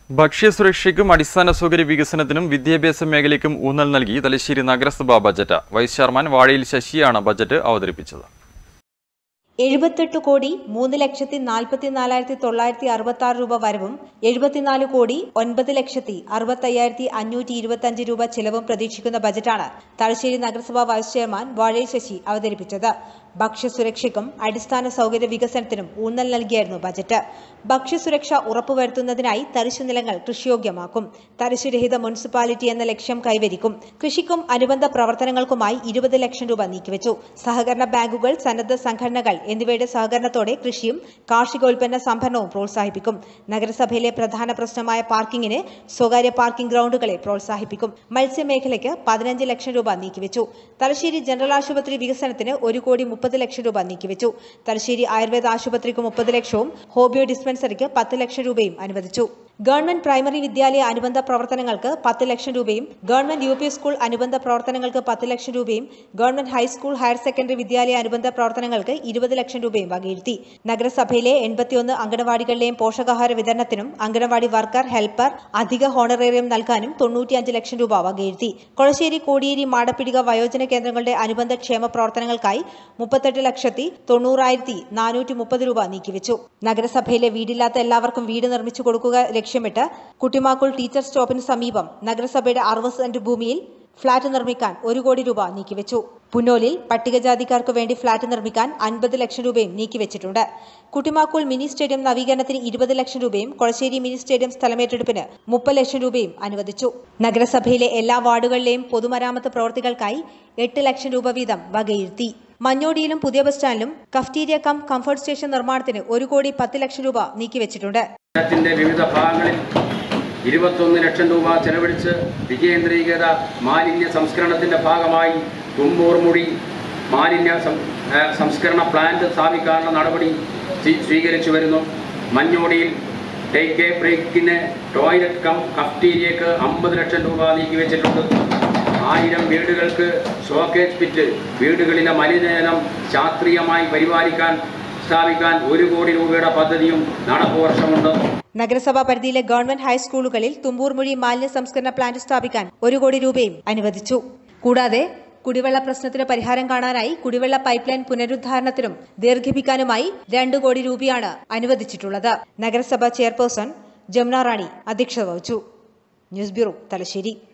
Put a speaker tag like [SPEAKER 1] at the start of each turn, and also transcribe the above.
[SPEAKER 1] ഭക്ഷ്യസുരക്ഷയ്ക്കും അടിസ്ഥാന സൗകര്യ വികസനത്തിനും വിദ്യാഭ്യാസ മേഖലയ്ക്കും ഊന്നൽ നൽകി തലശ്ശേരി നഗരസഭാ ബജറ്റ് വൈസ് ചെയർമാൻ വാഴയിൽ ശശിയാണ് ബജറ്റ് അവതരിപ്പിച്ചത്
[SPEAKER 2] എഴുപത്തെട്ട് കോടി മൂന്ന് ലക്ഷത്തി നാൽപ്പത്തി നാലായിരത്തി തൊള്ളായിരത്തി അറുപത്തി ആറ് രൂപ വരവും എഴുപത്തിനാല് കോടി ഒൻപത് ലക്ഷത്തി അറുപത്തയ്യായിരത്തി അഞ്ഞൂറ്റി ഇരുപത്തഞ്ച് രൂപ ചെലവും പ്രതീക്ഷിക്കുന്ന ബജറ്റാണ് തലശ്ശേരി നഗരസഭാ വൈസ് ചെയർമാൻ വാഴയിൽ ശശി അവതരിപ്പിച്ചത് ഭക്ഷ്യസുരക്ഷയ്ക്കും അടിസ്ഥാന സൗകര്യ വികസനത്തിനും ഊന്നൽ നൽകിയായിരുന്നു ബജറ്റ് ഭക്ഷ്യസുരക്ഷ ഉറപ്പുവരുത്തുന്നതിനായി തരിശുനിലങ്ങൾ കൃഷിയോഗ്യമാക്കും തരിശുരഹിത മുനിസിപ്പാലിറ്റി എന്ന ലക്ഷ്യം കൈവരിക്കും കൃഷിക്കും അനുബന്ധ പ്രവർത്തനങ്ങൾക്കുമായി ഇരുപത് ലക്ഷം രൂപ നീക്കിവെച്ചു സഹകരണ ബാങ്കുകൾ സന്നദ്ധ സംഘടനകൾ എന്നിവയുടെ സഹകരണത്തോടെ കൃഷിയും കാർഷികോൽപ്പന്ന സംഭരണവും പ്രോത്സാഹിപ്പിക്കും നഗരസഭയിലെ പ്രധാന പ്രശ്നമായ പാർക്കിങ്ങിന് സ്വകാര്യ പാർക്കിംഗ് ഗ്രൗണ്ടുകളെ പ്രോത്സാഹിപ്പിക്കും മത്സ്യമേഖലയ്ക്ക് പതിനഞ്ച് ലക്ഷം രൂപ നീക്കിവെച്ചു തലശ്ശേരി ജനറൽ ആശുപത്രി വികസനത്തിന് ഒരു കോടി മുപ്പത് ലക്ഷം രൂപ നീക്കിവെച്ചു തലശ്ശേരി ആയുർവേദ ആശുപത്രിക്ക് മുപ്പത് ലക്ഷവും ഹോമിയോ ഡിസ്പെൻസറിക്ക് പത്ത് ലക്ഷം രൂപയും അനുവദിച്ചു ഗവൺമെന്റ് പ്രൈമറി വിദ്യാലയ അനുബന്ധ പ്രവർത്തനങ്ങൾക്ക് പത്ത് ലക്ഷം രൂപയും ഗവൺമെന്റ് യു പി സ്കൂൾ അനുബന്ധ പ്രവർത്തനങ്ങൾക്ക് പത്ത് ലക്ഷം രൂപയും ഗവൺമെന്റ് ഹൈസ്കൂൾ ഹയർ സെക്കൻഡറി വിദ്യാലയ അനുബന്ധ പ്രവർത്തനങ്ങൾക്ക് ഇരുപത് ലക്ഷം രൂപയും വകയിരുത്തി നഗരസഭയിലെ എൺപത്തിയൊന്ന് അംഗനവാടികളിലെയും പോഷകാഹാര വിതരണത്തിനും അംഗനവാടി വർക്കർ ഹെൽപ്പർ അധിക ഹോണറേറിയം നൽകാനും തൊണ്ണൂറ്റിയഞ്ച് ലക്ഷം രൂപ വകയിരുത്തി കൊളശ്ശേരി കോടിയേരി മാടപ്പിടിക വയോജന കേന്ദ്രങ്ങളുടെ അനുബന്ധ ക്ഷേമ പ്രവർത്തനങ്ങൾക്കായി മുപ്പത്തെട്ട് ലക്ഷത്തി തൊണ്ണൂറായിരത്തി നാനൂറ്റി മുപ്പത് രൂപ നീക്കിവെച്ചു നഗരസഭയിലെ വീടില്ലാത്ത എല്ലാവർക്കും വീട് നിർമ്മിച്ചു കൊടുക്കുക ലക്ഷ്യമിട്ട് കുട്ടിമാക്കുൾ ടീച്ചർ സ്റ്റോപ്പിന് സമീപം നഗരസഭയുടെ അറുപത് സെന്റ് ഭൂമിയിൽ ഫ്ളാറ്റ് നിർമ്മിക്കാൻ ഒരു കോടി രൂപ നീക്കിവെച്ചു പുന്നോലിൽ പട്ടികജാതിക്കാർക്ക് വേണ്ടി ഫ്ളാറ്റ് നിർമ്മിക്കാൻ അൻപത് ലക്ഷം രൂപയും നീക്കിവെച്ചിട്ടുണ്ട് കുട്ടിമാക്കുൾ മിനി സ്റ്റേഡിയം നവീകരണത്തിന് ഇരുപത് ലക്ഷം രൂപയും കൊളശ്ശേരി മിനി സ്റ്റേഡിയം സ്ഥലമേറ്റെടുപ്പിന് മുപ്പത് ലക്ഷം രൂപയും അനുവദിച്ചു നഗരസഭയിലെ എല്ലാ വാർഡുകളിലെയും പൊതുമരാമത്ത് പ്രവൃത്തികൾക്കായി എട്ട് ലക്ഷം രൂപ വീതം വകയിരുത്തി മഞ്ഞോടിയിലും പുതിയ ബസ് സ്റ്റാൻഡിലും കഫ്റ്റീരിയ കം കംഫർട്ട് സ്റ്റേഷൻ നിർമ്മാണത്തിന് ഒരു കോടി പത്ത് ലക്ഷം രൂപ നീക്കിവെച്ചിട്ടുണ്ട്
[SPEAKER 3] രാജ്യത്തിന്റെ വിവിധ ഭാഗങ്ങളിൽ ഇരുപത്തൊന്ന് ലക്ഷം രൂപ ചെലവഴിച്ച് വികേന്ദ്രീകൃത മാലിന്യ സംസ്കരണത്തിന്റെ ഭാഗമായി തുമ്പൂർമുടി മാലിന്യ സം- ഏ, സംസ്കരണ പ്ലാന്റ് സ്ഥാപിക്കാനുള്ള നടപടി സ്വീ- സ്വീകരിച്ചു വരുന്നു മഞ്ഞോടിയിൽ ടേക്ക് എ ബ്രേക്കിന് ടോയ്ലറ്റ് കം കഫ്റ്റീരിയക്ക് അമ്പത് ലക്ഷം രൂപ നീക്കിവെച്ചിട്ടുണ്ട് ആയിരം വീടുകൾക്ക് ഷോക്കേജ് പിറ്റ് വീടുകളിലെ മലിനജലം ശാസ്ത്രീയമായി പരിപാലിക്കാൻ സ്ഥാപിക്കാൻ ഒരു കോടി രൂപയുടെ പദ്ധതിയും നടപ്പു വർഷമുണ്ട്
[SPEAKER 2] നഗരസഭാ പരിധിയിലെ ഗവൺമെന്റ് ഹൈസ്കൂളുകളിൽ തുമ്പൂർമൊഴി മാലിന്യ സംസ്കരണ പ്ലാന്റ് സ്ഥാപിക്കാൻ ഒരു കോടി രൂപയും അനുവദിച്ചു കൂടാതെ കുടിവെള്ള പ്രശ്നത്തിന് പരിഹാരം കാണാനായി കുടിവെള്ള പൈപ്പ് ലൈൻ പുനരുദ്ധാരണത്തിനും ദീർഘിപ്പിക്കാനുമായി രണ്ട് കോടി രൂപയാണ് അനുവദിച്ചിട്ടുള്ളത് നഗരസഭാ ചെയർപേഴ്സൺ ജമുന റാണി അധ്യക്ഷത വഹിച്ചു ന്യൂസ് ബ്യൂറോ തലശ്ശേരി